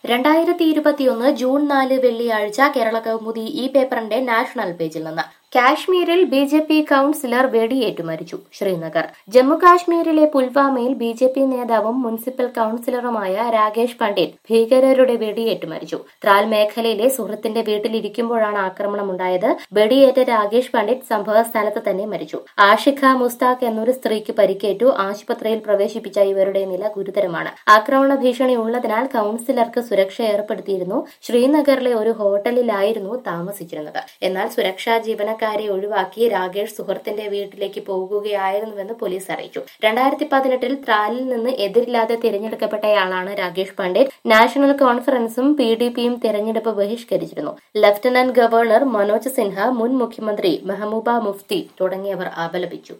രണ്ടായിരത്തി ഇരുപത്തിയൊന്ന് ജൂൺ നാല് വെള്ളിയാഴ്ച കേരള കൗമുദി ഈ പേപ്പറിന്റെ നാഷണൽ പേജിൽ നിന്ന് കാശ്മീരിൽ ബി ജെ പി കൌൺസിലർ വെടിയേറ്റു മരിച്ചു ശ്രീനഗർ ജമ്മു കാശ്മീരിലെ പുൽവാമയിൽ ബി ജെ പി നേതാവും മുനിസിപ്പൽ കൌൺസിലറുമായ രാകേഷ് പണ്ഡിറ്റ് ഭീകരരുടെ വെടിയേറ്റു മരിച്ചു ത്രാൽ മേഖലയിലെ സുഹൃത്തിന്റെ വീട്ടിലിരിക്കുമ്പോഴാണ് ആക്രമണമുണ്ടായത് വെടിയേറ്റ രാകേഷ് പണ്ഡിറ്റ് സംഭവ സ്ഥലത്ത് തന്നെ മരിച്ചു ആഷിഖ മുസ്താഖ് എന്നൊരു സ്ത്രീക്ക് പരിക്കേറ്റു ആശുപത്രിയിൽ പ്രവേശിപ്പിച്ച ഇവരുടെ നില ഗുരുതരമാണ് ആക്രമണ ഭീഷണി ഉള്ളതിനാൽ കൌൺസിലർക്ക് സുരക്ഷ ഏർപ്പെടുത്തിയിരുന്നു ശ്രീനഗറിലെ ഒരു ഹോട്ടലിലായിരുന്നു താമസിച്ചിരുന്നത് എന്നാൽ സുരക്ഷാ ജീവനക്കാരെ ഒഴിവാക്കി രാകേഷ് സുഹൃത്തിന്റെ വീട്ടിലേക്ക് പോകുകയായിരുന്നുവെന്ന് പോലീസ് അറിയിച്ചു രണ്ടായിരത്തി പതിനെട്ടിൽ ത്രാലിൽ നിന്ന് എതിരില്ലാതെ തിരഞ്ഞെടുക്കപ്പെട്ടയാളാണ് രാകേഷ് പണ്ഡിറ്റ് നാഷണൽ കോൺഫറൻസും പി ഡി പിയും തെരഞ്ഞെടുപ്പ് ബഹിഷ്കരിച്ചിരുന്നു ലഫ്റ്റനന്റ് ഗവർണർ മനോജ് സിൻഹ മുൻ മുഖ്യമന്ത്രി മെഹബൂബ മുഫ്തി തുടങ്ങിയവർ അപലപിച്ചു